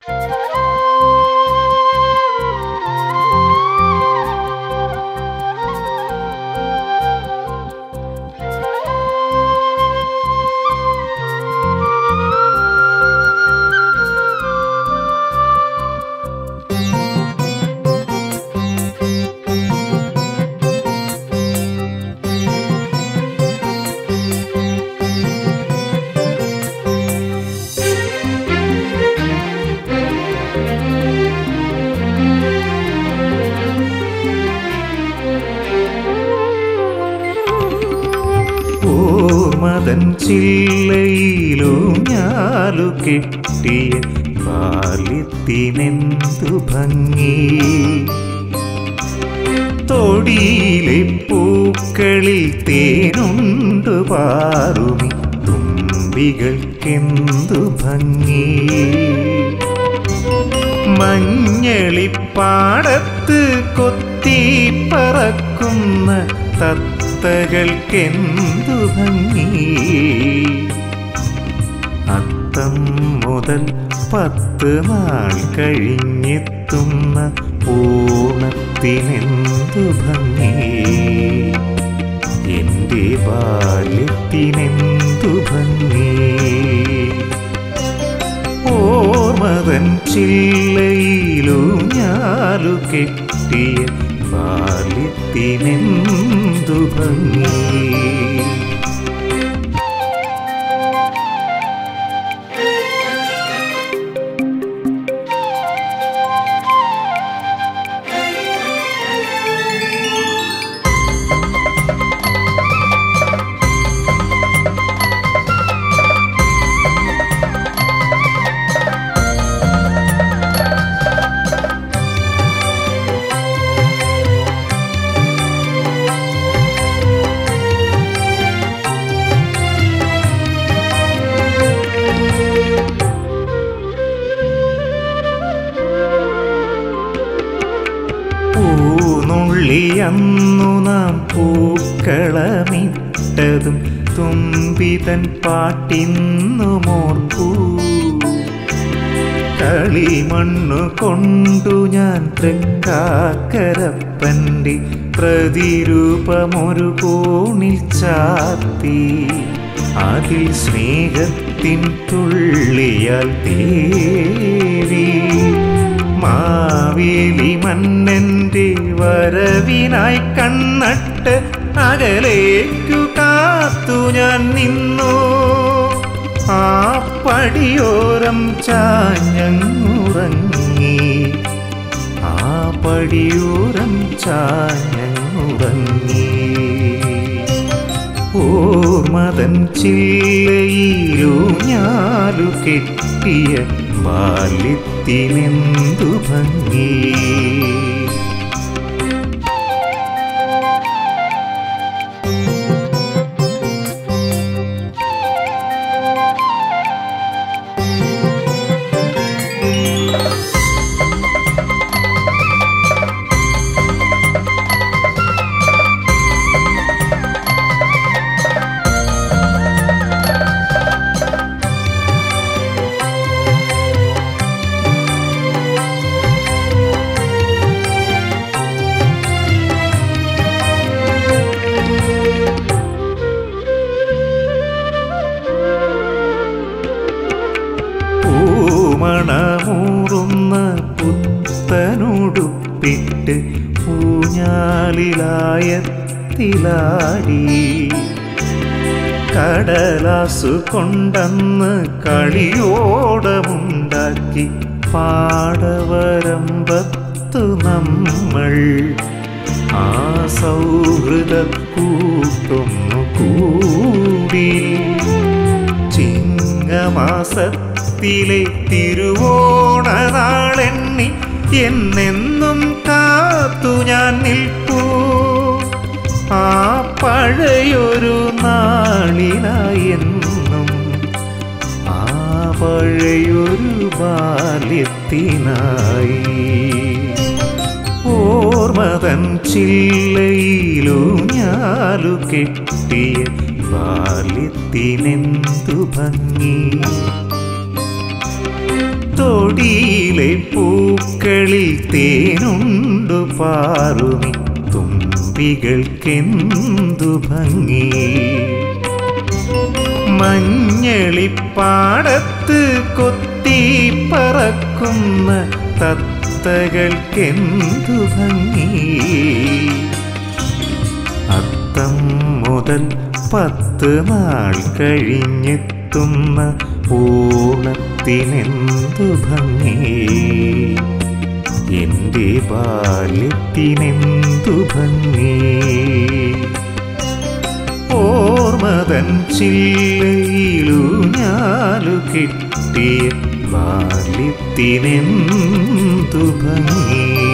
ഓർമ്മതൻ ചില്ലയിലും ഞാലു കെട്ടിയ ബാല്യത്തിനെന്തു ഭംഗി തൊടിയിലെ പൂക്കളിൽ തേനുണ്ടു പാറുമി തുമ്പികൾക്കെന്തു ഭംഗി മഞ്ഞളിപ്പാടത്ത് കൊത്തി പറക്കുന്ന തത്തകൾക്കെന്തു ഭംഗി അത്തം മുതൽ പത്ത് നാൾ കഴിഞ്ഞെത്തുന്ന ഓണത്തിനെന്തു ഭംഗി എൻ്റെ ബാല്യത്തിനെന്തു ഭംഗി ഓർമ്മതൻ ചില്ലയിലു ഞാലു കെട്ടിയ ബാല്യത്തിനെന്തു ഭംഗി പൂനുള്ളിയന്നു നാം പൂക്കളമിട്ടതും തുമ്പിതൻ പാട്ടിന്നു മോർപ്പൂ കളിമണ്ണു കൊണ്ടു ഞാൻ തൃക്കാക്കരപ്പൻ്റെ പ്രതിരൂപമൊരു കോണിൽ ചാത്തി അതിൽ സ്നേഹത്തിൻ തുള്ളിയാൽ തേവി മാവേലി മന്നന്റെ വരവിനായി കണ്ണട്ട് അകലേക്കു കാത്തു ഞാൻ നിന്നു ആ പടിയോരം ചാഞ്ഞങ്ങുറങ്ങി ആ പടിയോരം ചാഞ്ഞങ്ങുറങ്ങി ഓർമ്മതൻ ചില്ലയിലു ഞാലു കെട്ടിയ ബാല്യത്തിനെന്തു ഭംഗി പൂമണമൂറുന്ന പുത്തനുടുപ്പിട്ട് ഊഞ്ഞാലിലായത്തിലാടി കടലാസു കൊണ്ടന്ന് കളിയോടമുണ്ടാക്കി പാടവരമ്പത്തു നമ്മൾ ആ സൗഹൃദ കൂട്ടൊന്നു കൂടി ചിങ്ങമാസത്തിലെ തിരുവോണ നാളെണ്ണി എന്നെന്നും കാത്തു ഞാൻ നിൽപ്പൂ ആ പഴയൊരു നാളിനായെന്നും ആ പഴയൊരു ബാല്യത്തിനായി ഓർമ്മതൻ ചില്ലയിലു ഞാലു കെട്ടിയ ബാല്യത്തിനെന്തു ഭംഗി തൊടി തൊടിയിലെ പൂക്കളിൽ തേനുണ്ടു പാറുമി തുമ്പികൾക്കെന്തു ഭംഗി മഞ്ഞളിപ്പാടത്ത് കൊത്തി പറക്കുന്ന തത്തകൾക്കെന്തു ഭംഗി അത്തം മുതൽ പത്ത് നാൾ കഴിഞ്ഞെത്തുന്ന ഓണത്തിനെന്തു ഭംഗി എൻ്റെ ബാല്യത്തിനെന്തു ഭംഗി ഓർമ്മതൻ ചില്ലയിലു ഞാലു കിട്ടിയ ബാല്യത്തിനെന്തു ഭംഗി